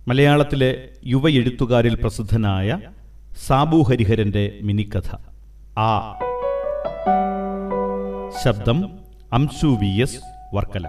മലയാളത്തിലെ യുവ എഴുത്തുകാരിൽ പ്രസിദ്ധനായ സാബു ഹരിഹരന്റെ മിനിക്കഥ ആ ശബ്ദം അംശു വി എസ് വർക്കല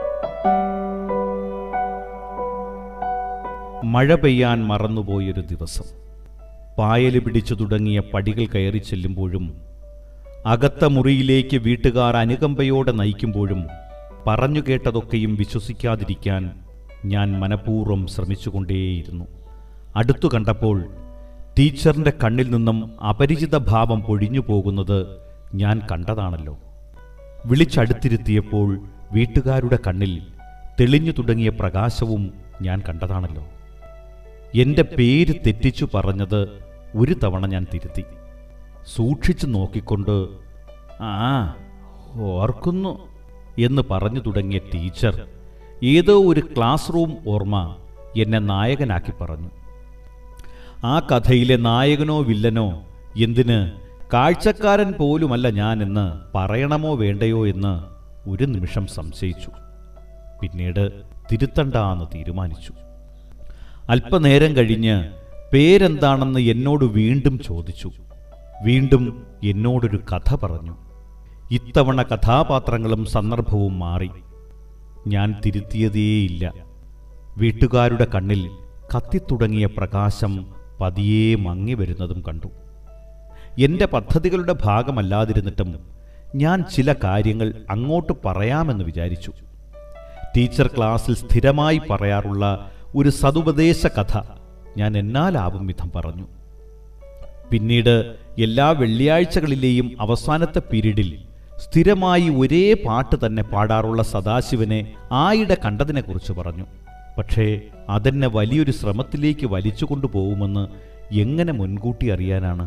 മഴ പെയ്യാൻ മറന്നുപോയൊരു ദിവസം പായല് പിടിച്ചു തുടങ്ങിയ പടികൾ കയറി ചെല്ലുമ്പോഴും അകത്ത മുറിയിലേക്ക് വീട്ടുകാർ അനുകമ്പയോടെ നയിക്കുമ്പോഴും പറഞ്ഞു കേട്ടതൊക്കെയും വിശ്വസിക്കാതിരിക്കാൻ ഞാൻ മനഃപൂർവ്വം ശ്രമിച്ചുകൊണ്ടേയിരുന്നു അടുത്തു കണ്ടപ്പോൾ ടീച്ചറിന്റെ കണ്ണിൽ നിന്നും അപരിചിത ഭാവം പൊഴിഞ്ഞു പോകുന്നത് ഞാൻ കണ്ടതാണല്ലോ വിളിച്ചടുത്തിരുത്തിയപ്പോൾ വീട്ടുകാരുടെ കണ്ണിൽ തെളിഞ്ഞു തുടങ്ങിയ പ്രകാശവും ഞാൻ കണ്ടതാണല്ലോ എന്റെ പേര് തെറ്റിച്ചു പറഞ്ഞത് ഒരു തവണ ഞാൻ തിരുത്തി സൂക്ഷിച്ചു നോക്കിക്കൊണ്ട് ആ ഓർക്കുന്നു എന്ന് പറഞ്ഞു തുടങ്ങിയ ടീച്ചർ ഏതോ ഒരു ക്ലാസ് റൂം ഓർമ്മ എന്നെ നായകനാക്കി പറഞ്ഞു ആ കഥയിലെ നായകനോ വില്ലനോ എന്തിന് കാഴ്ചക്കാരൻ പോലുമല്ല ഞാൻ എന്ന് പറയണമോ വേണ്ടയോ എന്ന് ഒരു നിമിഷം സംശയിച്ചു പിന്നീട് തിരുത്തണ്ടാന്ന് തീരുമാനിച്ചു അല്പനേരം കഴിഞ്ഞ് പേരെന്താണെന്ന് എന്നോട് വീണ്ടും ചോദിച്ചു വീണ്ടും എന്നോടൊരു കഥ പറഞ്ഞു ഇത്തവണ കഥാപാത്രങ്ങളും സന്ദർഭവും മാറി ഞാൻ തിരുത്തിയതേയില്ല വീട്ടുകാരുടെ കണ്ണിൽ കത്തിത്തുടങ്ങിയ പ്രകാശം പതിയെ മങ്ങി വരുന്നതും കണ്ടു എന്റെ പദ്ധതികളുടെ ഭാഗമല്ലാതിരുന്നിട്ടും ഞാൻ ചില കാര്യങ്ങൾ അങ്ങോട്ട് പറയാമെന്ന് വിചാരിച്ചു ടീച്ചർ ക്ലാസ്സിൽ സ്ഥിരമായി പറയാറുള്ള ഒരു സതുപദേശ കഥ ഞാൻ എന്നാലാവും വിധം പറഞ്ഞു പിന്നീട് എല്ലാ വെള്ളിയാഴ്ചകളിലെയും അവസാനത്തെ പീരീഡിൽ സ്ഥിരമായി ഒരേ പാട്ട് തന്നെ പാടാറുള്ള സദാശിവനെ ആയിടെ കണ്ടതിനെക്കുറിച്ച് പറഞ്ഞു പക്ഷേ അതെന്നെ വലിയൊരു ശ്രമത്തിലേക്ക് വലിച്ചു കൊണ്ടുപോകുമെന്ന് എങ്ങനെ മുൻകൂട്ടി അറിയാനാണ്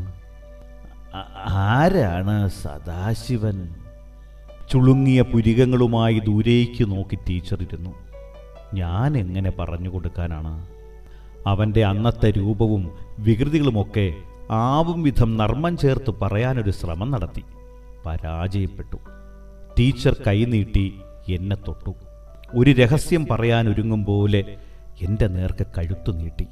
ആ- ആരാണ് സദാശിവൻ ചുളുങ്ങിയ പുരികങ്ങളുമായി ദൂരേക്ക് നോക്കി ടീച്ചർ ഇരുന്നു ഞാൻ എങ്ങനെ പറഞ്ഞു കൊടുക്കാനാണ് അവൻ്റെ അന്നത്തെ രൂപവും വികൃതികളുമൊക്കെ ആവും വിധം നർമ്മം ചേർത്ത് പറയാനൊരു ശ്രമം നടത്തി പരാജയപ്പെട്ടു ടീച്ചർ കൈനീട്ടി എന്നെ തൊട്ടു ഒരു രഹസ്യം പറയാൻ ഒരുങ്ങും പോലെ എൻ്റെ നേർക്ക് കഴുത്തു നീട്ടി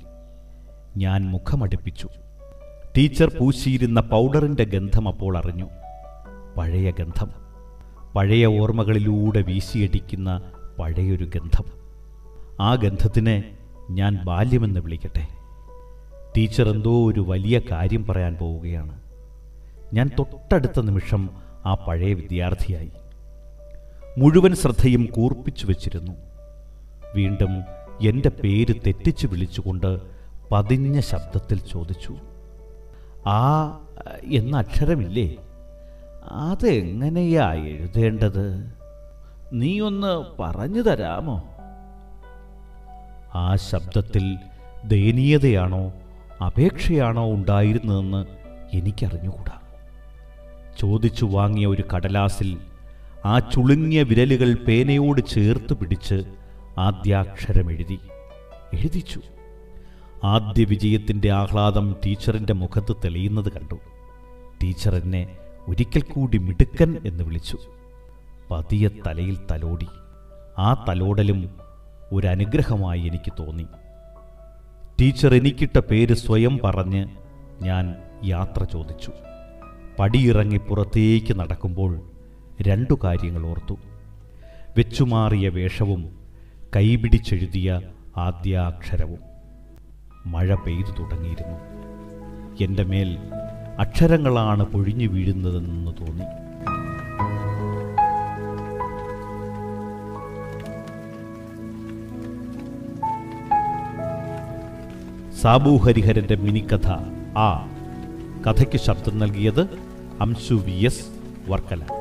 ഞാൻ മുഖമടുപ്പിച്ചു ടീച്ചർ പൂശിയിരുന്ന പൗഡറിൻ്റെ ഗന്ധം അപ്പോൾ അറിഞ്ഞു പഴയ ഗന്ധം പഴയ ഓർമ്മകളിലൂടെ വീശിയടിക്കുന്ന പഴയൊരു ഗന്ധം ആ ഗന്ധത്തിനെ ഞാൻ ബാല്യമെന്ന് വിളിക്കട്ടെ ടീച്ചർ എന്തോ ഒരു വലിയ കാര്യം പറയാൻ പോവുകയാണ് ഞാൻ തൊട്ടടുത്ത നിമിഷം ആ പഴയ വിദ്യാർത്ഥിയായി മുഴുവൻ ശ്രദ്ധയും കൂർപ്പിച്ചു വച്ചിരുന്നു വീണ്ടും എൻ്റെ പേര് തെറ്റിച്ചു വിളിച്ചുകൊണ്ട് പതിഞ്ഞ ശബ്ദത്തിൽ ചോദിച്ചു ആ എന്ന അക്ഷരമില്ലേ അതെങ്ങനെയാ എഴുതേണ്ടത് നീ ഒന്ന് പറഞ്ഞു തരാമോ ആ ശബ്ദത്തിൽ ദയനീയതയാണോ അപേക്ഷയാണോ ഉണ്ടായിരുന്നതെന്ന് എനിക്കറിഞ്ഞുകൂടാ ചോദിച്ചു വാങ്ങിയ ഒരു കടലാസിൽ ആ ചുളുങ്ങിയ വിരലുകൾ പേനയോട് ചേർത്ത് പിടിച്ച് ആദ്യാക്ഷരം എഴുതി എഴുതിച്ചു ആദ്യ വിജയത്തിൻ്റെ ആഹ്ലാദം ടീച്ചറിൻ്റെ മുഖത്ത് തെളിയുന്നത് കണ്ടു ടീച്ചർ എന്നെ ഒരിക്കൽ കൂടി മിടുക്കൻ എന്ന് വിളിച്ചു പതിയെ തലയിൽ തലോടി ആ തലോടലും ഒരു അനുഗ്രഹമായി എനിക്ക് തോന്നി ടീച്ചർ എനിക്കിട്ട പേര് സ്വയം പറഞ്ഞ് ഞാൻ യാത്ര ചോദിച്ചു പടിയിറങ്ങി പുറത്തേക്ക് നടക്കുമ്പോൾ രണ്ടു കാര്യങ്ങൾ ഓർത്തു വെച്ചുമാറിയ വേഷവും കൈപിടിച്ചെഴുതിയ ആദ്യാക്ഷരവും മഴ പെയ്തു തുടങ്ങിയിരുന്നു എൻ്റെ മേൽ അക്ഷരങ്ങളാണ് പൊഴിഞ്ഞു വീഴുന്നതെന്ന് തോന്നി സാബു ഹരിഹരന്റെ മിനിക്കഥ ആ കഥയ്ക്ക് ശബ്ദം നൽകിയത് അംശു വി എസ് വർക്കല